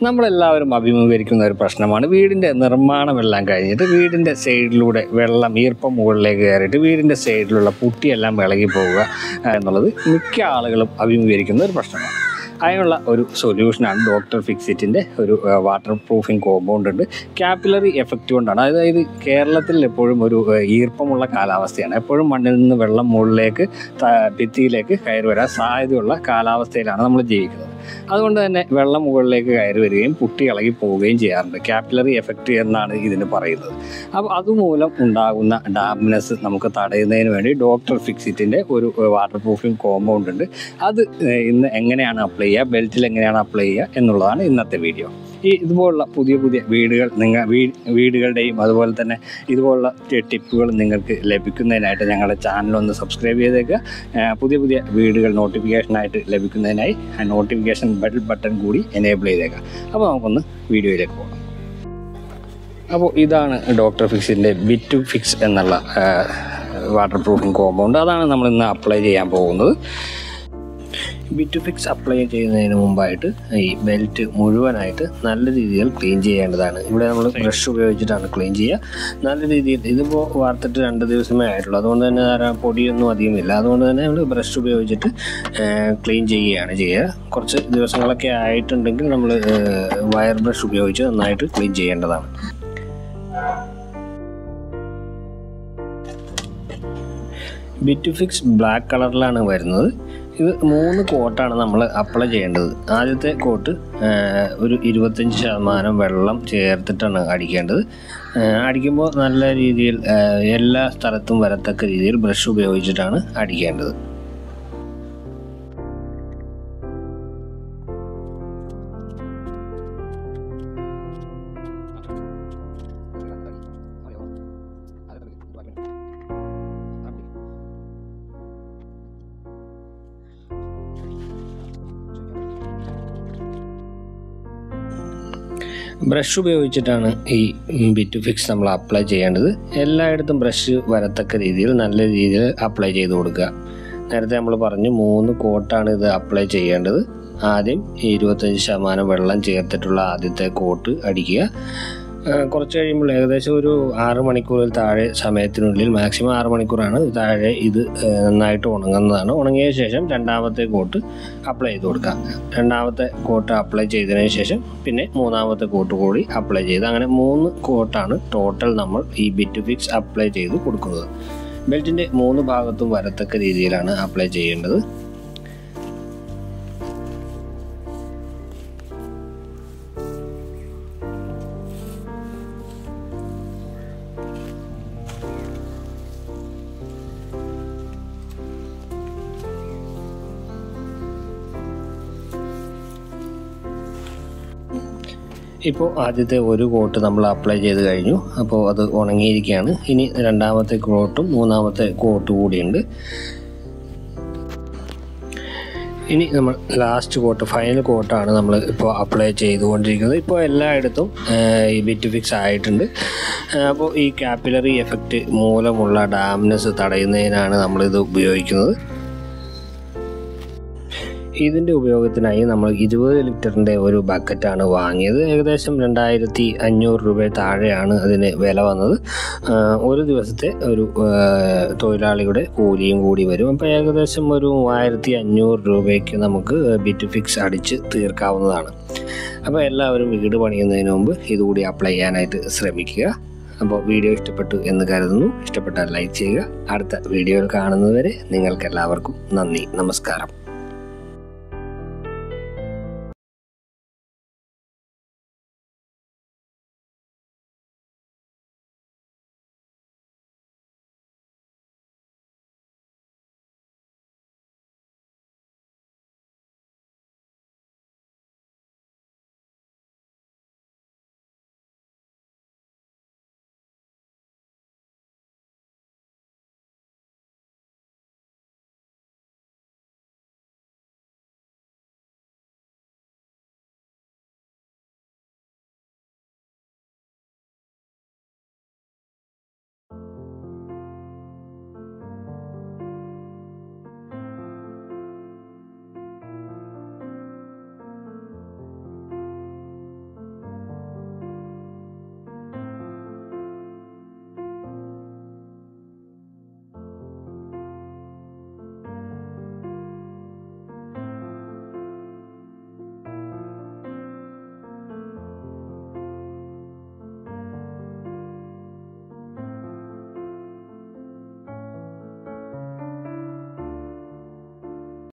നമ്മളെല്ലാവരും അഭിമുഖീകരിക്കുന്ന ഒരു പ്രശ്നമാണ് വീടിൻ്റെ നിർമ്മാണമെല്ലാം കഴിഞ്ഞിട്ട് വീടിൻ്റെ സൈഡിലൂടെ വെള്ളം ഈർപ്പം മുകളിലേക്ക് കയറിയിട്ട് വീടിൻ്റെ സൈഡിലുള്ള പുട്ടിയെല്ലാം വിളകി പോവുക ആ, എന്നുള്ളത് മിക്ക ആളുകളും അഭിമുഖീകരിക്കുന്ന ഒരു പ്രശ്നമാണ് അതിനുള്ള ഒരു സൊല്യൂഷനാണ് ഡോക്ടർ ഫിക്സിറ്റിൻ്റെ ഒരു വാട്ടർ പ്രൂഫിംഗ് കോമ്പൗണ്ട് ഉണ്ട് ക്യാപ്പിലറി എഫക്റ്റ് കൊണ്ടാണ് അതായത് കേരളത്തിൽ എപ്പോഴും ഒരു ആ, ഈർപ്പമുള്ള കാലാവസ്ഥയാണ് എപ്പോഴും മണ്ണിൽ നിന്ന് വെള്ളം മുകളിലേക്ക് ത- ഭിത്തിയിലേക്ക് കയറി വരാൻ സാധ്യതയുള്ള കാലാവസ്ഥയിലാണ് നമ്മൾ ജീവിക്കുന്നത് അതുകൊണ്ട് തന്നെ വെള്ളം മുകളിലേക്ക് കയറി വരികയും പുട്ടി ഇളകി പോവുകയും ചെയ്യാറുണ്ട് ക്യാപ്പിലറി എഫക്റ്റ് എന്നാണ് ഇതിന് പറയുന്നത് അപ്പോൾ അതുമൂലം ഉണ്ടാകുന്ന ഡാംനെസ് നമുക്ക് തടയുന്നതിന് വേണ്ടി ഡോക്ടർ ഫിക്സിറ്റിൻ്റെ ഒരു വാട്ടർ പ്രൂഫിംഗ് കോമ്പൗണ്ട് ഉണ്ട് അത് ഏഹ്, ഇന്ന് എങ്ങനെയാണ് അപ്ലൈ ചെയ്യുക ബെൽറ്റിൽ എങ്ങനെയാണ് അപ്ലൈ ചെയ്യുക എന്നുള്ളതാണ് ഇന്നത്തെ വീഡിയോ ഈ ഇതുപോലുള്ള പുതിയ പുതിയ വീടുകൾ നിങ്ങൾ വീടുകളുടെയും അതുപോലെ തന്നെ ഇതുപോലുള്ള ടിപ്പുകൾ നിങ്ങൾക്ക് ലഭിക്കുന്നതിനായിട്ട് ഞങ്ങളുടെ ചാനൽ ഒന്ന് സബ്സ്ക്രൈബ് ചെയ്തേക്കുക ഏഹ്, പുതിയ പുതിയ വീടുകൾ നോട്ടിഫിക്കേഷനായിട്ട് ലഭിക്കുന്നതിനായി ആ നോട്ടിഫിക്കേഷൻ ബെൽ ബട്ടൺ കൂടി എനേബിൾ ചെയ്തേക്കുക അപ്പോൾ നമുക്കൊന്ന് വീഡിയോയിലേക്ക് പോകാം അപ്പോൾ ഇതാണ് ഡോക്ടർ ഫിക്സിൻ്റെ ബിറ്റ് ടു ഫിക്സ് എന്നുള്ള വാട്ടർ പ്രൂഫിംഗ് കോമ്പൗണ്ട് അതാണ് നമ്മൾ ഇന്ന് അപ്ലൈ ചെയ്യാൻ പോകുന്നത് ബിറ്റ് ഫിക്സ് അപ്ലൈ ചെയ്യുന്നതിന് മുമ്പായിട്ട് ഈ ബെൽറ്റ് മുഴുവനായിട്ട് നല്ല രീതിയിൽ ക്ലീൻ ചെയ്യേണ്ടതാണ് ഇവിടെ നമ്മൾ ബ്രഷ് ഉപയോഗിച്ചിട്ടാണ് ക്ലീൻ ചെയ്യുക നല്ല രീതിയിൽ ഇതിപ്പോൾ വാർത്തിട്ട് രണ്ട് ദിവസമേ ആയിട്ടുള്ളൂ അതുകൊണ്ട് തന്നെ ധാരാളം പൊടിയൊന്നും അധികമില്ല അതുകൊണ്ട് തന്നെ നമ്മൾ ബ്രഷ് ഉപയോഗിച്ചിട്ട് ക്ലീൻ ചെയ്യുകയാണ് ചെയ്യുക കുറച്ച് ദിവസങ്ങളൊക്കെ ആയിട്ടുണ്ടെങ്കിൽ നമ്മൾ വയർ ബ്രഷ് ഉപയോഗിച്ച് നന്നായിട്ട് ക്ലീൻ ചെയ്യേണ്ടതാണ് ബിറ്റ് ഫിക്സ് ബ്ലാക്ക് കളറിലാണ് വരുന്നത് ഇത് മൂന്ന് കോട്ടാണ് നമ്മൾ അപ്ലൈ ചെയ്യേണ്ടത് ആദ്യത്തെ കോട്ട് ആ, ഒരു ഇരുപത്തഞ്ച് ശതമാനം വെള്ളം ചേർത്തിട്ടാണ് അടിക്കേണ്ടത് ആ, അടിക്കുമ്പോൾ നല്ല രീതിയിൽ ആ, എല്ലാ സ്ഥലത്തും വരത്തക്ക രീതിയിൽ ബ്രഷ് ഉപയോഗിച്ചിട്ടാണ് അടിക്കേണ്ടത് ബ്രഷ് ഉപയോഗിച്ചിട്ടാണ് ഈ ബിറ്റ് ഫിക്സ് നമ്മൾ അപ്ലൈ ചെയ്യേണ്ടത് എല്ലായിടത്തും ബ്രഷ് വരത്തക്ക രീതിയിൽ നല്ല രീതിയിൽ അപ്ലൈ ചെയ്ത് കൊടുക്കുക നേരത്തെ നമ്മൾ പറഞ്ഞു മൂന്ന് കോട്ടാണ് ഇത് അപ്ലൈ ചെയ്യേണ്ടത് ആദ്യം ഈ ഇരുപത്തഞ്ച് ശതമാനം വെള്ളം ചേർത്തിട്ടുള്ള ആദ്യത്തെ കോട്ട് അടിക്കുക ആ, കുറച്ച് കഴിയുമ്പോൾ ഏകദേശം ഒരു ആറ് മണിക്കൂറിൽ താഴെ സമയത്തിനുള്ളിൽ മാക്സിമം ആറ് മണിക്കൂറാണ് താഴെ ഇത് ആ, നന്നായിട്ട് ഉണങ്ങുന്നതാണ് ഉണങ്ങിയ ശേഷം രണ്ടാമത്തെ കോട്ട് അപ്ലൈ ചെയ്ത് കൊടുക്കാം രണ്ടാമത്തെ കോട്ട് അപ്ലൈ ചെയ്തതിന് ശേഷം പിന്നെ മൂന്നാമത്തെ കോട്ട് കൂടി അപ്ലൈ ചെയ്ത് അങ്ങനെ മൂന്ന് കോട്ടാണ് ടോട്ടൽ നമ്മൾ ഈ ബിറ്റ് ഫിക്സ് അപ്ലൈ ചെയ്ത് കൊടുക്കുന്നത് ബെൽറ്റിൻ്റെ മൂന്ന് ഭാഗത്തും വരത്തക്ക രീതിയിലാണ് അപ്ലൈ ചെയ്യേണ്ടത് ഇപ്പോൾ ആദ്യത്തെ ഒരു കോട്ട് നമ്മൾ അപ്ലൈ ചെയ്ത് കഴിഞ്ഞു അപ്പോൾ അത് ഉണങ്ങിയിരിക്കുകയാണ് ഇനി രണ്ടാമത്തെ കോട്ടും മൂന്നാമത്തെ കോട്ട് കൂടിയുണ്ട് ഇനി നമ്മൾ ലാസ്റ്റ് കോട്ട് ഫൈനൽ കോട്ടാണ് നമ്മൾ ഇപ്പോൾ അപ്ലൈ ചെയ്തുകൊണ്ടിരിക്കുന്നത് ഇപ്പോൾ എല്ലായിടത്തും ആ, ഈ ബിറ്റ് ഫിക്സ് ആയിട്ടുണ്ട് ആ, അപ്പോൾ ഈ കാപ്പിലറി എഫക്റ്റ് മൂലമുള്ള ഡാംനെസ് തടയുന്നതിനാണ് നമ്മളിത് ഉപയോഗിക്കുന്നത് ഇതിൻ്റെ ഉപയോഗത്തിനായി നമ്മൾ ഇരുപത് ലിറ്ററിൻ്റെ ഒരു ബക്കറ്റാണ് വാങ്ങിയത് ഏകദേശം രണ്ടായിരത്തി അഞ്ഞൂറ് രൂപ താഴെയാണ് അതിന് വില വന്നത് ആ, ഒരു ദിവസത്തെ ഒരു ആ, തൊഴിലാളിയുടെ കൂലിയും കൂടി വരും അപ്പോൾ ഏകദേശം ഒരു മൂവായിരത്തി അഞ്ഞൂറ് രൂപയ്ക്ക് നമുക്ക് ബിറ്റ് ഫിക്സ് അടിച്ച് തീർക്കാവുന്നതാണ് അപ്പോൾ എല്ലാവരും വീട് പണിയുന്നതിന് മുമ്പ് ഇതുകൂടി അപ്ലൈ ചെയ്യാനായിട്ട് ശ്രമിക്കുക അപ്പോൾ വീഡിയോ ഇഷ്ടപ്പെട്ടു എന്ന് കരുതുന്നു ഇഷ്ടപ്പെട്ടാൽ ലൈക്ക് ചെയ്യുക അടുത്ത വീഡിയോയിൽ കാണുന്നതുവരെ നിങ്ങൾക്ക് എല്ലാവർക്കും നന്ദി നമസ്കാരം